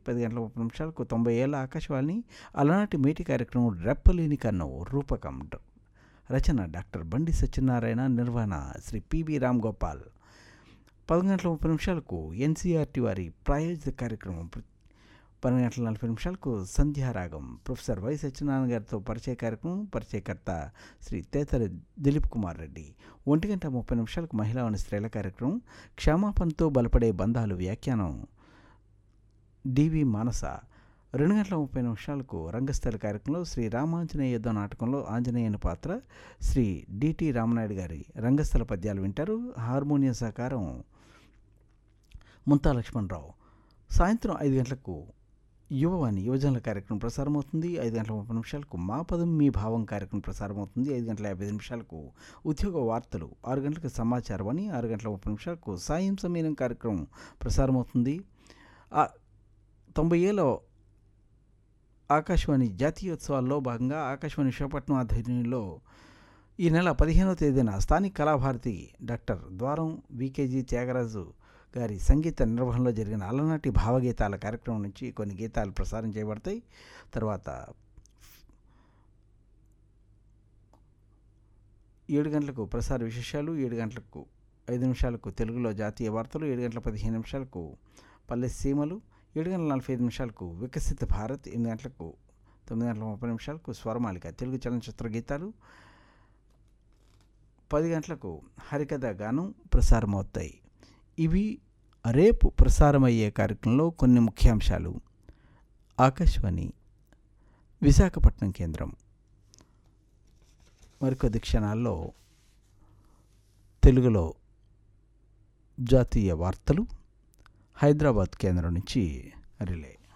పది గంటల ముప్పై నిమిషాలకు తొంభై ఏళ్ళ ఆకాశవాణి అలనాటి మేటి కార్యక్రమం రెప్పలేని కన్ను రూపకం డ- రచన డాక్టర్ బండి సత్యనారాయణ నిర్వహణ శ్రీ పివి రామ్ గోపాల్ పది గంటల ముప్పై నిమిషాలకు ఎన్సీఆర్టీ వారి ప్రాయోజిత కార్యక్రమం ప్ర- పన్నెండు గంటల నలభై నిమిషాలకు సంధ్యారాగం ప్రొఫెసర్ వై సత్యనారాయణ గారితో పరిచయ కార్యక్రమం పరిచయకర్త శ్రీ తేతరి దిలీప్ కుమార్ రెడ్డి ఒంటి గంట ముప్పై నిమిషాలకు మహిళా స్త్రీల కార్యక్రమం క్షమాపణతో బలపడే బంధాలు వ్యాఖ్యానం డివి మానస రెండు గంటల ముప్పై నిమిషాలకు రంగస్థల కార్యక్రమంలో శ్రీ రామాంజనేయ యుద్ధ నాటకంలో ఆంజనేయుని పాత్ర శ్రీ డిటి రామనాయుడు గారి రంగస్థల పద్యాలు వింటారు హార్మోనియం సహకారం ముంతా లక్ష్మణరావు సాయంత్రం ఐదు గంటలకు యువవాణి యువజనుల కార్యక్రమం ప్రసారమవుతుంది ఐదు గంటల ముప్పై నిమిషాలకు మా పదం మీ భావం కార్యక్రమం ప్రసారమవుతుంది ఐదు గంటల యాభై ఐదు నిమిషాలకు ఉద్యోగ వార్తలు ఆరు గంటలకు సమాచారం అని ఆరు గంటల ముప్పై నిమిషాలకు సాయం సమీరం కార్యక్రమం ప్రసారమవుతుంది ఆ తొంభై ఏళ్ళ ఆకాశవాణి జాతీయోత్సవాల్లో భాగంగా ఆకాశవాణి విశాఖపట్నం ఆధ్వర్యంలో ఈ నెల పదిహేనవ తేదీన స్థానిక కళాభారతి డాక్టర్ ద్వారం వికేజీ త్యాగరాజు గారి సంగీత నిర్వహణలో జరిగిన అలనాటి భావగీతాల కార్యక్రమం నుంచి కొన్ని గీతాలు ప్రసారం చేయబడతాయి తర్వాత ఏడు గంటలకు ప్రసార విశేషాలు ఏడు గంటలకు ఐదు నిమిషాలకు తెలుగులో జాతీయ వార్తలు ఏడు గంటల పదిహేను నిమిషాలకు పల్లె సీమలు ఏడు గంటల నలభై ఐదు నిమిషాలకు వికసిత భారత్ ఎనిమిది గంటలకు తొమ్మిది గంటల ముప్పై నిమిషాలకు స్వరమాలిక తెలుగు చలనచిత్ర గీతాలు పది గంటలకు హరికథ గానం ప్రసారమవుతాయి ఇవి రేపు ప్రసారమయ్యే కార్యక్రమంలో కొన్ని ముఖ్యాంశాలు ఆకాశవాణి విశాఖపట్నం కేంద్రం మరికొద్ది క్షణాల్లో తెలుగులో జాతీయ వార్తలు హైదరాబాద్ కేంద్రం నుంచి రిలే